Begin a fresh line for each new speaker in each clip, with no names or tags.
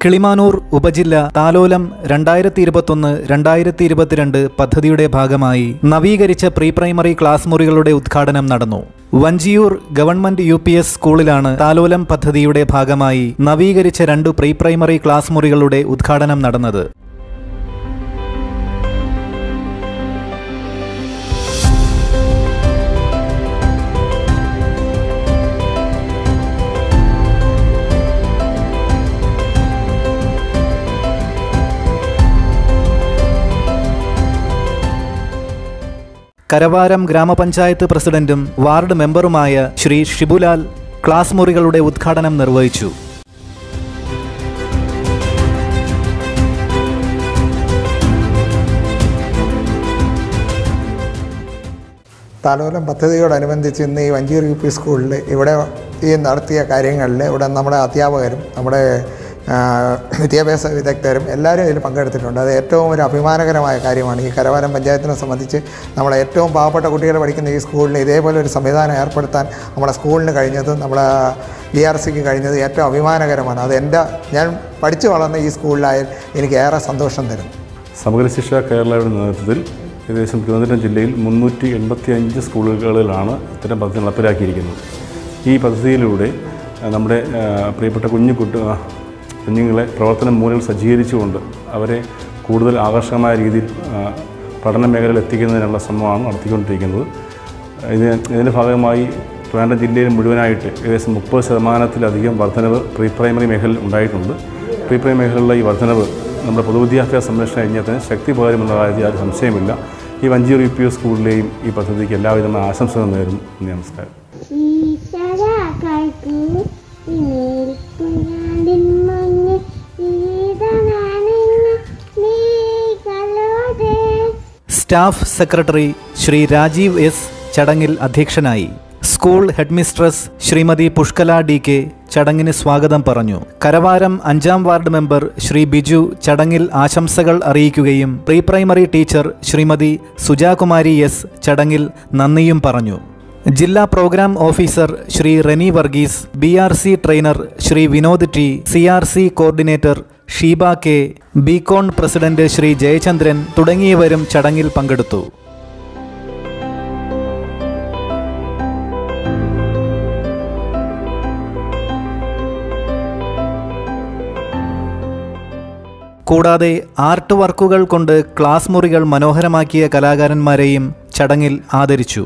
കിളിമാനൂർ ഉപജില്ല താലോലം രണ്ടായിരത്തി ഇരുപത്തൊന്ന് രണ്ടായിരത്തി ഇരുപത്തിരണ്ട് പദ്ധതിയുടെ ഭാഗമായി നവീകരിച്ച പ്രീ പ്രൈമറി ക്ലാസ് മുറികളുടെ ഉദ്ഘാടനം നടന്നു Vanchiyoor government U P S സ്കൂളിലാണ് താലോലം പദ്ധതിയുടെ ഭാഗമായി നവീകരിച്ച രണ്ടു പ്രീ പ്രൈമറി ക്ലാസ് മുറികളുടെ ഉദ്ഘാടനം നടന്നത് കരവാരം ഗ്രാമപഞ്ചായത്ത് പ്രസിഡന്റും വാർഡ് മെമ്പറുമായ ശ്രീ ഷിബുലാൽ ക്ലാസ് മുറികളുടെ ഉദ്ഘാടനം നിർവഹിച്ചു
താലോലം പദ്ധതിയോടനുബന്ധിച്ച് ഇന്ന് ഈ വഞ്ചിയൂർ യു പി സ്കൂളിൽ ഇവിടെ ഈ നടത്തിയ കാര്യങ്ങളിൽ ഇവിടെ നമ്മുടെ അധ്യാപകരും നമ്മുടെ ആ, വിദ്യാഭ്യാസ വിദഗ്ധരും എല്ലാവരും ഇതിൽ പങ്കെടുത്തിട്ടുണ്ട് അത് ഏറ്റവും ഒരു അഭിമാനകരമായ കാര്യമാണ് ഈ കരവാരം പഞ്ചായത്തിനെ സംബന്ധിച്ച് നമ്മളെ ഏറ്റവും പാവപ്പെട്ട കുട്ടികൾ പഠിക്കുന്ന ഈ സ്കൂളിൽ ഇതേപോലെ ഒരു സംവിധാനം ഏർപ്പെടുത്താൻ നമ്മുടെ സ്കൂളിന് കഴിഞ്ഞത് നമ്മുടെ ബി ആർ സിക്ക് കഴിഞ്ഞത് ഏറ്റവും അഭിമാനകരമാണ് അത് എൻ്റെ ഞാൻ പഠിച്ചു വളർന്ന ഈ സ്കൂളിലായാൽ എനിക്ക് ഏറെ സന്തോഷം തരുന്നു
സമഗ്ര ശിക്ഷ കേരളയുടെ നേതൃത്വത്തിൽ ഏകദേശം തിരുവനന്തപുരം ജില്ലയിൽ മുന്നൂറ്റി എൺപത്തി അഞ്ച് സ്കൂളുകളിലാണ് ഇത്തരം പദ്ധതി നടപ്പിലാക്കിയിരിക്കുന്നത് ഈ പദ്ധതിയിലൂടെ ആ, നമ്മുടെ ആ, പ്രിയപ്പെട്ട കുഞ്ഞു കുട്ടി ആ, കുഞ്ഞുങ്ങളെ പ്രവർത്തന മൂലകൾ സജ്ജീകരിച്ചുകൊണ്ട് അവരെ കൂടുതൽ ആകർഷകമായ രീതിയിൽ ആ, പഠന മേഖലയിൽ എത്തിക്കുന്നതിനുള്ള ശ്രമമാണ് നടത്തിക്കൊണ്ടിരിക്കുന്നത് ഇതിന് ഇതിൻ്റെ ഭാഗമായി ട്രിവാൻഡ്രം ജില്ലയിൽ മുഴുവനായിട്ട് ഏകദേശം മുപ്പത് ശതമാനത്തിലധികം വർധനവ് പ്രീ പ്രൈമറി മേഖലയിൽ ഉണ്ടായിട്ടുണ്ട് പ്രീ പ്രൈമറി മേഖലയിലുള്ള ഈ വർധനവ് നമ്മുടെ പൊതുവിദ്യാഭ്യാസ സംരക്ഷണ യജ്ഞത്തിന് ശക്തി പകരുമെന്ന കാര്യത്തിൽ യാതൊരു സംശയമില്ല ഈ വഞ്ചിയൂർ യു പി എസ് സ്കൂളിലെയും ഈ പദ്ധതിക്ക് എല്ലാവിധമായ ആശംസകൾ നേരുന്നു നന്ദി നമസ്കാരം
ഈശ്വരാക്കൾക്ക് നിൽക്കുഞ്ഞാലിൻ മഞ്ഞ് ഈതനാണെന്ന് നീ കലോടെ
staff secretary Shri Rajeev S ചടങ്ങിൽ അധ്യക്ഷനായി school headmistress Shrimati Pushkala D K ചടങ്ങിന് സ്വാഗതം പറഞ്ഞു കരവാരം അഞ്ചാം വാർഡ് മെമ്പർ ശ്രീ ബിജു ചടങ്ങിൽ ആശംസകൾ അറിയിക്കുകയും pre primary teacher Shrimati Sujakumari S ചടങ്ങിൽ നന്ദിയും പറഞ്ഞു ജില്ലാ programme officer Shri Reni Varghese B R C trainer Shri Vinod T C R C coordinator Sheeba K ബികോൺ പ്രസിഡന്റ് ശ്രീ ജയചന്ദ്രൻ തുടങ്ങിയവരും ചടങ്ങിൽ പങ്കെടുത്തു കൂടാതെ ആർട്ട് വർക്കുകൾ കൊണ്ട് ക്ലാസ് മുറികൾ മനോഹരമാക്കിയ കലാകാരന്മാരെയും ചടങ്ങിൽ ആദരിച്ചു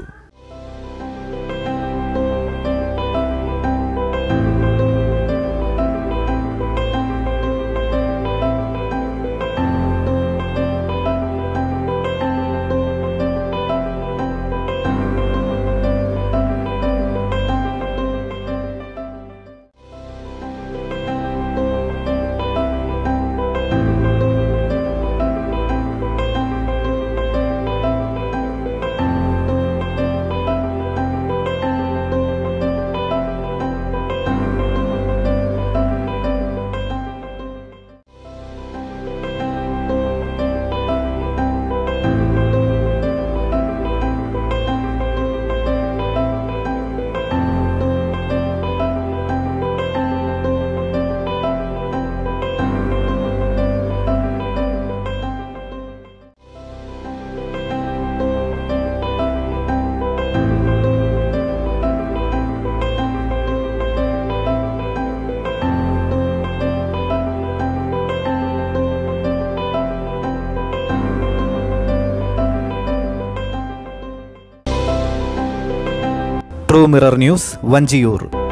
ട്രൂ മിറർ ന്യൂസ് വഞ്ചിയൂർ